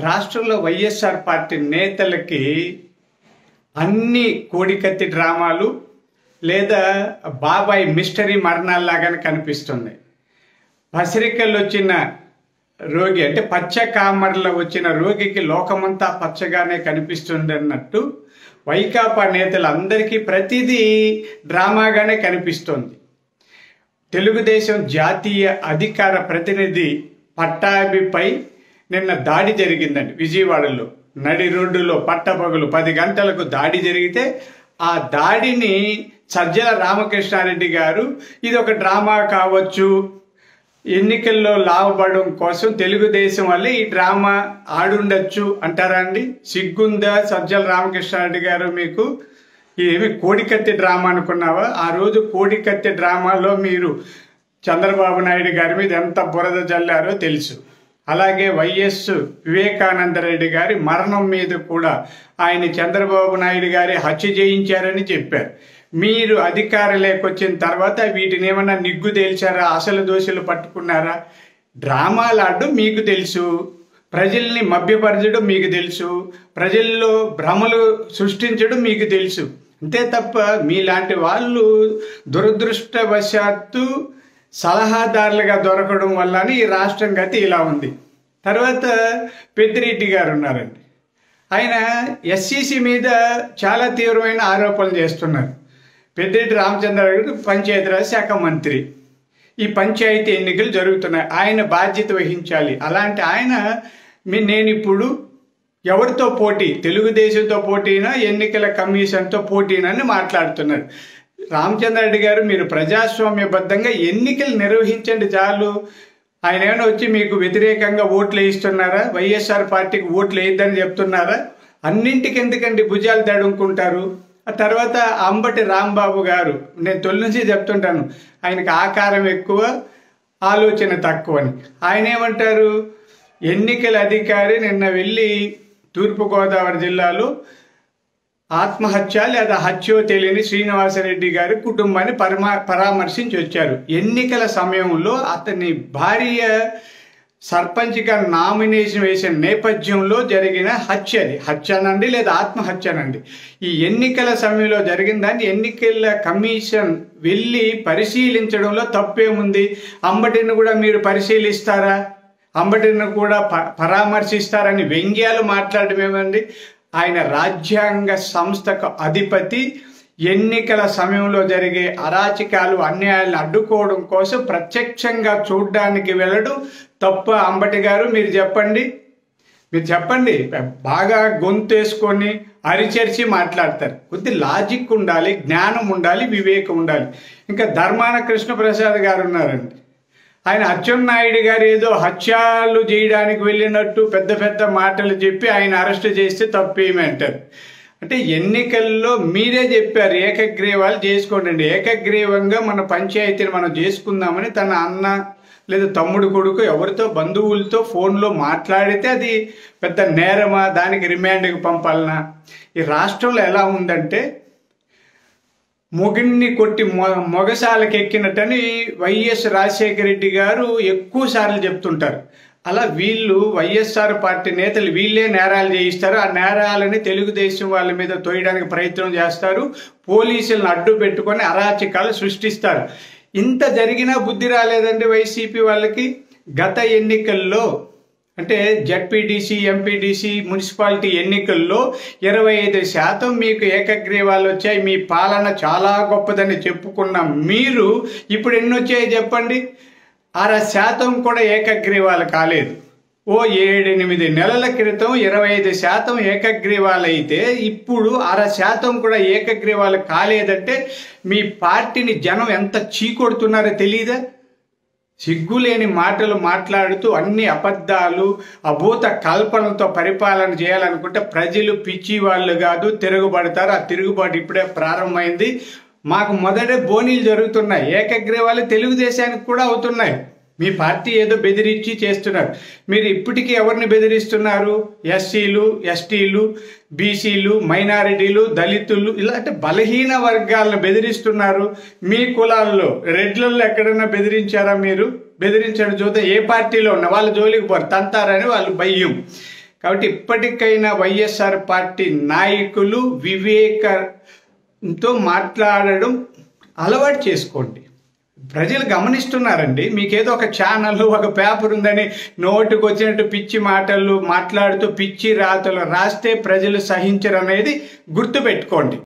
రాష్ట్రంలో వైఎస్ఆర్ పార్టీ నేతలకి అన్ని కోడికత్తి డ్రామాలు లేదా బాబాయ్ మిస్టరీ మరణాల్లాగానే కనిపిస్తుంది పసిరికల్లో వచ్చిన రోగి అంటే పచ్చ కామర్లో వచ్చిన రోగికి లోకమంతా పచ్చగానే కనిపిస్తుంది అన్నట్టు వైకాపా నేతలందరికీ ప్రతిదీ డ్రామాగానే కనిపిస్తోంది తెలుగుదేశం జాతీయ అధికార ప్రతినిధి పట్టాభిపై నిన్న దాడి జరిగిందండి విజయవాడలో నడి రోడ్డులో పట్టపగలు పది గంటలకు దాడి జరిగితే ఆ దాడిని సజ్జల రామకృష్ణారెడ్డి గారు ఇది ఒక డ్రామా కావచ్చు ఎన్నికల్లో లాభపడడం కోసం తెలుగుదేశం వల్ల ఈ డ్రామా ఆడుండొచ్చు అంటారా అండి సిగ్గుందా సజ్జల రామకృష్ణారెడ్డి గారు మీకు ఏమి కోడికత్తి డ్రామా అనుకున్నావా ఆ రోజు కోడికత్తి డ్రామాలో మీరు చంద్రబాబు నాయుడు గారి మీద ఎంత బురద జల్లారో తెలుసు అలాగే వైఎస్ వివేకానంద రెడ్డి గారి మరణం మీద కూడా ఆయన చంద్రబాబు నాయుడు గారి హత్య చేయించారని చెప్పారు మీరు అధికారంలోకి వచ్చిన తర్వాత వీటిని ఏమన్నా నిగ్గు తేల్చారా అసలు దోషులు పట్టుకున్నారా డ్రామాలు ఆడడం మీకు తెలుసు ప్రజల్ని మభ్యపరచడం మీకు తెలుసు ప్రజల్లో భ్రమలు సృష్టించడం మీకు తెలుసు అంతే తప్ప మీలాంటి వాళ్ళు దురదృష్టవశాత్తు సలహాదారులుగా దొరకడం వల్లనే ఈ రాష్ట్రం గతి ఇలా ఉంది తర్వాత పెద్దిరెడ్డి గారు ఉన్నారండి ఆయన ఎస్సీసీ మీద చాలా తీవ్రమైన ఆరోపణలు చేస్తున్నారు పెద్దిరెడ్డి రామచంద్ర గారు పంచాయతీరాజ్ శాఖ మంత్రి ఈ పంచాయతీ ఎన్నికలు జరుగుతున్నాయి ఆయన బాధ్యత వహించాలి అలాంటి ఆయన మీ- నేను ఇప్పుడు ఎవరితో పోటీ తెలుగుదేశంతో పోటీనా ఎన్నికల కమిషన్తో పోటీనని మాట్లాడుతున్నారు రామచంద్రారెడ్డి గారు మీరు ప్రజాస్వామ్యబద్ధంగా ఎన్నికలు నిర్వహించండి చాలు ఆయన ఏమైనా వచ్చి మీకు వ్యతిరేకంగా ఓట్లు వేయిస్తున్నారా వైఎస్ఆర్ పార్టీకి ఓట్లు వేయద్దని చెప్తున్నారా అన్నింటికి ఎందుకండి భుజాలు తడుముకుంటారు ఆ తర్వాత అంబటి రాంబాబు గారు నేను తొలి నుంచి చెప్తుంటాను ఆయనకి ఆకారం ఎక్కువ ఆలోచన తక్కువ అని ఆయన ఏమంటారు ఎన్నికల అధికారి నిన్న వెళ్ళి తూర్పుగోదావరి జిల్లాలో ఆత్మహత్య లేదా హత్యో తెలియని శ్రీనివాసరెడ్డి గారి కుటుంబాన్ని పరమా పరామర్శించి వచ్చారు ఎన్నికల సమయంలో అతని భార్య సర్పంచ్గా నామినేషన్ వేసిన నేపథ్యంలో జరిగిన హత్య అది హత్యనండి లేదా ఆత్మహత్యనండి ఈ ఎన్నికల సమయంలో జరిగిన దాన్ని ఎన్నికల కమిషన్ వెళ్ళి పరిశీలించడంలో తప్పేముంది అంబటిని కూడా మీరు పరిశీలిస్తారా అంబటిని కూడా ప పరామర్శిస్తారని వ్యంగ్యాలు మాట్లాడడం ఏమండి ఆయన రాజ్యాంగ సంస్థకు అధిపతి ఎన్నికల సమయంలో జరిగే అరాచకాలు అన్యాయాలను అడ్డుకోవడం కోసం ప్రత్యక్షంగా చూడడానికి వెళ్ళడం తప్ప అంబటి గారు మీరు చెప్పండి మీరు చెప్పండి బాగా గొంతేసుకొని అరిచరిచి మాట్లాడతారు కొద్ది లాజిక్ ఉండాలి జ్ఞానం ఉండాలి వివేకం ఉండాలి ఇంకా ధర్మాన కృష్ణప్రసాద్ గారు ఉన్నారండి ఆయన అచ్చెన్నాయుడు గారు ఏదో హత్యలు చేయడానికి వెళ్ళినట్టు పెద్ద పెద్ద మాటలు చెప్పి ఆయన అరెస్ట్ చేస్తే తప్పేమి అంటారు అంటే ఎన్నికల్లో మీరే చెప్పారు ఏకగ్రీవాలు చేసుకోండి ఏకగ్రీవంగా మన పంచాయతీని మనం చేసుకుందామని తన అన్న లేదా తమ్ముడు కొడుకు ఎవరితో బంధువులతో ఫోన్లో మాట్లాడితే అది పెద్ద నేరమా దానికి రిమాండ్కి పంపాలనా ఈ రాష్ట్రంలో ఎలా ఉందంటే మొగిన్ని కొట్టి మొ మొగసాలకు ఎక్కినట్టని వైఎస్ రాజశేఖర రెడ్డి గారు ఎక్కువ సార్లు చెప్తుంటారు అలా వీళ్ళు వైఎస్ఆర్ పార్టీ నేతలు వీళ్ళే నేరాలు చేయిస్తారు ఆ నేరాలని తెలుగుదేశం వాళ్ళ మీద తోయడానికి ప్రయత్నం చేస్తారు పోలీసులను అడ్డు పెట్టుకొని అరాచకాలు సృష్టిస్తారు ఇంత జరిగినా బుద్ధి రాలేదండి వైసీపీ వాళ్ళకి గత ఎన్నికల్లో అంటే జడ్పీటీసీ ఎంపీటీసీ మున్సిపాలిటీ ఎన్నికల్లో ఇరవై ఐదు శాతం మీకు ఏకగ్రీవాలు వచ్చాయి మీ పాలన చాలా గొప్పదని చెప్పుకున్న మీరు ఇప్పుడు ఎన్ని వచ్చాయి చెప్పండి అర శాతం కూడా ఏకగ్రీవాలు కాలేదు ఓ ఏడెనిమిది నెలల క్రితం ఇరవై ఐదు శాతం ఏకగ్రీవాలు అయితే ఇప్పుడు అర శాతం కూడా ఏకగ్రీవాలు కాలేదంటే మీ పార్టీని జనం ఎంత చీకొడుతున్నారో తెలియదా సిగ్గులేని మాటలు మాట్లాడుతూ అన్ని అబద్ధాలు అభూత కల్పనలతో పరిపాలన చేయాలనుకుంటే ప్రజలు పిచ్చి వాళ్ళు కాదు తిరుగుబడతారు ఆ తిరుగుబాటు ఇప్పుడే ప్రారంభమైంది మాకు మొదట బోనీలు జరుగుతున్నాయి ఏకగ్రీవాలు తెలుగుదేశానికి కూడా అవుతున్నాయి మీ పార్టీ ఏదో బెదిరించి చేస్తున్నారు మీరు ఇప్పటికీ ఎవరిని బెదిరిస్తున్నారు ఎస్సీలు ఎస్టీలు బీసీలు మైనారిటీలు దళితులు ఇలాంటి బలహీన వర్గాలను బెదిరిస్తున్నారు మీ కులాల్లో రెడ్లలో ఎక్కడైనా బెదిరించారా మీరు బెదిరించడం చూద్దాం ఏ పార్టీలో ఉన్న వాళ్ళ జోలికి పోరు తంతారని వాళ్ళు భయం కాబట్టి ఇప్పటికైనా వైఎస్ఆర్ పార్టీ నాయకులు వివేకంతో మాట్లాడడం అలవాటు చేసుకోండి ప్రజలు గమనిస్తున్నారండి మీకేదో ఒక ఛానల్ ఒక పేపర్ ఉందని నోటుకు వచ్చినట్టు పిచ్చి మాటలు మాట్లాడుతూ పిచ్చి రాతలు రాస్తే ప్రజలు సహించరు అనేది గుర్తుపెట్టుకోండి